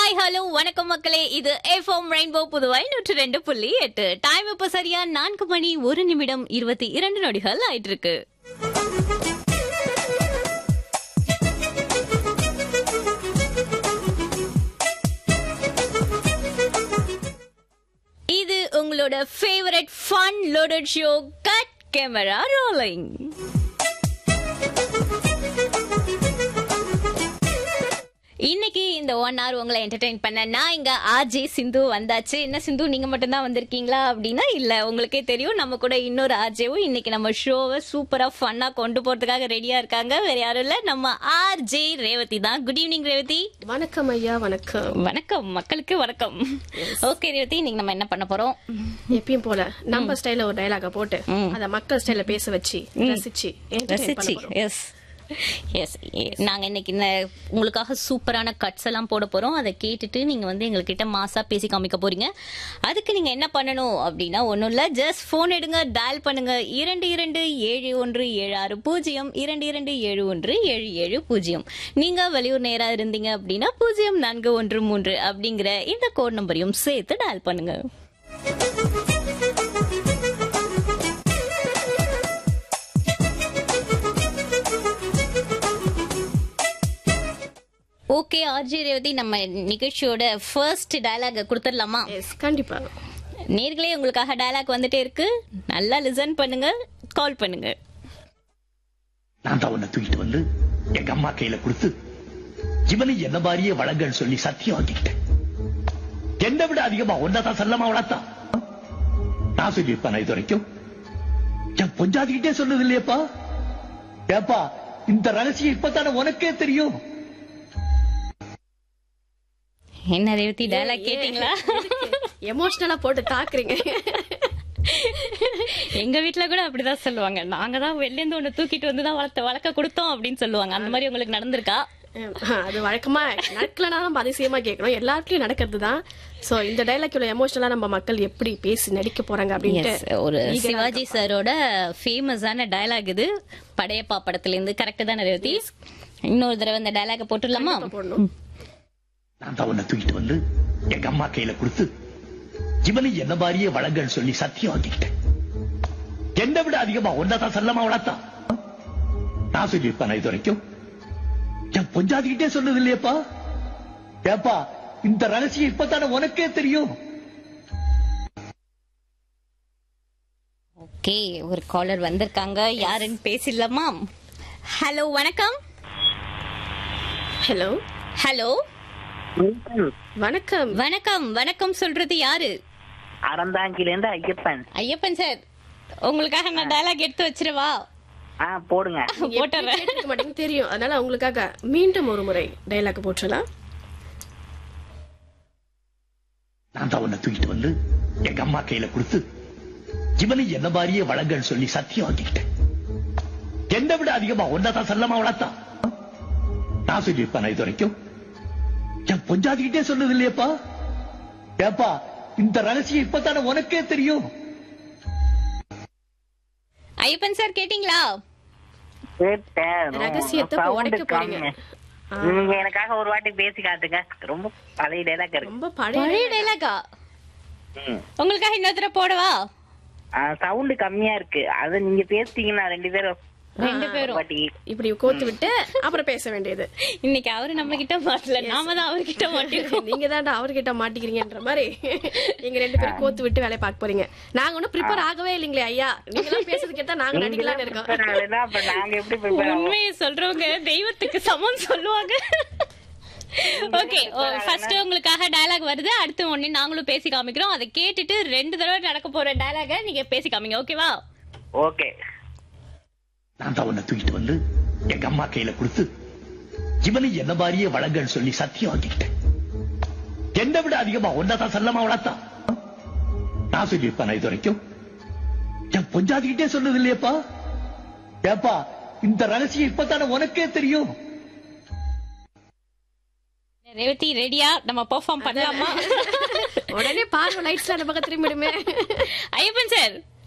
Hi hello வணக்கம் மக்களே இது எஃப்எம் ரெயின்போ புதுவை நூற்று ரெண்டு புள்ளி எட்டு டைம் இப்ப சரியா நான்கு மணி ஒரு நிமிடம் இருபத்தி இரண்டு நொடிகள் ஆயிட்டு இருக்கு இது உங்களோட favourite fun loaded show cut camera rolling இன்னைக்கு இந்த ஒன் hour உங்களை என்டர்டெயின் பண்ண நான் இங்க ஆர்ஜே சிந்து வந்தாச்சு என்ன சிந்து நீங்க மட்டும் தான் வந்திருக்கீங்களா அப்படின்னா இல்ல உங்களுக்கே தெரியும் நம்ம கூட இன்னொரு ஆர்ஜேவும் இன்னைக்கு நம்ம ஷோவை சூப்பரா ஃபன்னா கொண்டு போறதுக்காக ரெடியா இருக்காங்க வேற யாரும் இல்ல நம்ம ஆர்ஜே ரேவதி தான் குட் ஈவினிங் ரேவதி வணக்கம் ஐயா வணக்கம் வணக்கம் மக்களுக்கு வணக்கம் ஓகே ரேவதி இன்னைக்கு நம்ம என்ன பண்ண போறோம் எப்பயும் போல நம்ம ஸ்டைல ஒரு டயலாக போட்டு அத மக்கள் ஸ்டைல பேச வச்சு ரசிச்சு entertain பண்ண ரசிச்சு போறோம். எஸ் எஸ் நாங்க இன்னைக்கு இந்த உங்களுக்காக சூப்பரான கட்ஸ் எல்லாம் போட போறோம் அதை கேட்டுட்டு நீங்க வந்து எங்ககிட்ட மாசா பேசி காமிக்க போறீங்க அதுக்கு நீங்க என்ன பண்ணணும் அப்படின்னா ஒண்ணும் இல்ல ஜஸ்ட் போன் எடுங்க டயல் பண்ணுங்க இரண்டு இரண்டு ஏழு ஒன்று ஏழு ஆறு பூஜ்ஜியம் இரண்டு இரண்டு ஏழு ஒன்று ஏழு ஏழு பூஜ்ஜியம் நீங்க வெளியூர் நேரா இருந்தீங்க அப்படின்னா பூஜ்ஜியம் நான்கு ஒன்று மூன்று அப்படிங்கிற இந்த கோட் நம்பரையும் சேர்த்து டயல் பண்ணுங்க ஓகே ஆர்ஜி ரேவதி நம்ம நிகழ்ச்சியோட ஃபர்ஸ்ட் டயலாக கொடுத்துடலாமா Yes, கண்டிப்பா நேர்களே உங்களுக்காக டயலாக் வந்துட்டே இருக்கு நல்லா லிசன் பண்ணுங்க கால் பண்ணுங்க நான் தான் உன்னை தூக்கிட்டு வந்து எங்க அம்மா கையில கொடுத்து இவனை என்ன மாதிரியே வளங்கன்னு சொல்லி சத்தியம் வாங்கிக்கிட்டேன் என்னை விட அதிகமா ஒன்னதான் செல்லமா வளர்த்தான் நான் சொல்லியிருப்பேன் இது வரைக்கும் என் பொஞ்சாதிக்கிட்டே சொன்னது இல்லையப்பா ஏப்பா இந்த ரகசியம் இப்பதானே உனக்கே தெரியும் என்ன ரேவதி டயலாக் கேட்டீங்களா எமோஷனலா போட்டு தாக்குறீங்க எங்க வீட்ல கூட அப்படிதான் சொல்லுவாங்க நாங்க தான் வெளில இருந்து ஒண்ணு தூக்கிட்டு வந்து தான் வளர்த்த வளர்க்க கொடுத்தோம் அப்படின்னு சொல்லுவாங்க அந்த மாதிரி உங்களுக்கு நடந்திருக்கா அஹ், அது வழக்கமா நடக்கலனா நம்ம அதிசயமா கேட்கணும் எல்லாத்துலயும் நடக்கிறது தான் சோ இந்த டைலாக் இவ்வளவு எமோஷனலா நம்ம மக்கள் எப்படி பேசி நடிக்க போறாங்க Yes, அப்படின்ட்டு ஒரு eager-ஆ சிவாஜி சாரோட ஃபேமஸான டயலாக் இது படையப்பா படத்துல இருந்து கரெக்ட் தானே ரேவதி இன்னொரு தடவை இந்த டயலாக போட்டுடலாமா இருக்கோம். போடணும் நான் தான் உன்னை தூக்கிட்டு வந்து எங்க அம்மா கையில கொடுத்து இவனை என்ன மாதிரியே வளங்கன்னு சொல்லி சத்தியம் வாங்கிக்கிட்டேன் என்னை விட அதிகமா ஒன்னதான் செல்லமா வளர்த்தான் நான் சொல்லியிருப்பேன் இது வரைக்கும் என் பொஞ்சாதிக்கிட்டே சொன்னது இல்லையப்பா ஏப்பா இந்த ரகசியம் இப்பதானே உனக்கே தெரியும் ஓகே ஒரு காலர் வந்திருக்காங்க யாருன்னு பேசிடலாமா ஹலோ வணக்கம் ஹலோ ஹலோ வணக்கம் வணக்கம் வணக்கம் சொல்றது யாரு அறந்தாங்கில இருந்து ஐயப்பன் ஐயப்பன் சார் உங்களுக்காக நான் டயலாக் எடுத்து வச்சிருவா ஆ போடுங்க போட்டுறேன் கேட்டிருக்க மாட்டீங்க தெரியும் அதனால உங்களுக்காக மீண்டும் ஒரு முறை டைலாக் போட்டுலாம் நான் தான் உன்னை தூக்கிட்டு வந்து எங்க அம்மா கையில கொடுத்து இவனை என்ன மாதிரியே வளங்கன்னு சொல்லி சத்தியம் வாங்கிக்கிட்டேன் என்னை விட அதிகமா ஒன்னதான் செல்லமா வளர்த்தான் நான் சொல்லியிருப்பேன் இது வரைக்கும் என் பொஞ்சாதிக்கிட்டே சொன்னது இல்லையப்பா ஏப்பா இந்த ரகசியம் இப்பதானே உனக்கே தெரியும் ஐயப்பன் சார் கேட்டீங்களா கேட்டேன். ரகசியத்தை இப்ப sound உடைக்க போறீங்க. கம்மி. நீங்க எனக்காக ஒரு வாட்டி பேசி காட்டுங்க ரொம்ப பழைய டைலாக் இருக்கு ரொம்ப பழைய பழைய டயலாகா ம். உங்களுக்காக இன்னொரு தடவை போடவா சவுண்ட் கம்மியா இருக்கு அது நீங்க பேசிட்டீங்கன்னா ரெண்டு பேரும் ரெண்டு ஒரு பேரும் வாட்டி இப்படி கோத்து விட்டு அப்புறம் பேச வேண்டியது இன்னைக்கு அவரு நம்ம கிட்ட மாட்டல நாம தான் அவர்கிட்ட மாட்டிருக்கோம் நீங்க தான்டா அவர்கிட்ட மாட்டிக்கிறீங்கன்ற மாதிரி நீங்க ரெண்டு பேரும் கோத்து விட்டு வேலையை பார்க்க போறீங்க நாங்க ஒன்னும் ப்ரிப்பேர் ஆகவே இல்லைங்களே ஐயா நீங்க எல்லாம் பேசுறது கேட்டா நாங்க நடிக்கலாம்னு இருக்கோம் prepare ஆகலைன்னா அப்ப நாங்க எப்படி prepare ஆவோம்? உண்மையை சொல்றவங்க தெய்வத்துக்கு சமம் சொல்லுவாங்க ஓகே ஃபர்ஸ்ட் உங்களுக்காக டயலாக் வருது அடுத்து ஒண்ணு நாங்களும் பேசி காமிக்கிறோம் அதை கேட்டுட்டு ரெண்டு தடவை நடக்க போற டயலாக நீங்க பேசி காமிங்க ஓகேவா ஓகே நான் தான் உன்னை தூக்கிட்டு வந்து எங்க அம்மா கையில கொடுத்து இவனை என்ன மாதிரியே வளங்கன்னு சொல்லி சத்தியம் வாங்கிக்கிட்டேன் என்னை விட அதிகமா ஒன்னதான் செல்லமா வளர்த்தான் நான் சொல்லியிருப்பேன் இது வரைக்கும் என் பொஞ்சாதிக்கிட்டே சொன்னது இல்லையப்பா ஏப்பா இந்த ரகசியம் இப்பதானே உனக்கே தெரியும் ரேவதி ரெடியா நம்ம பெர்ஃபார்ம் பண்ணலாமா உடனே பார்வை லைட்ஸ்ல அந்த பக்கம் திரும்பிடுமே ஐயப்பன் சார்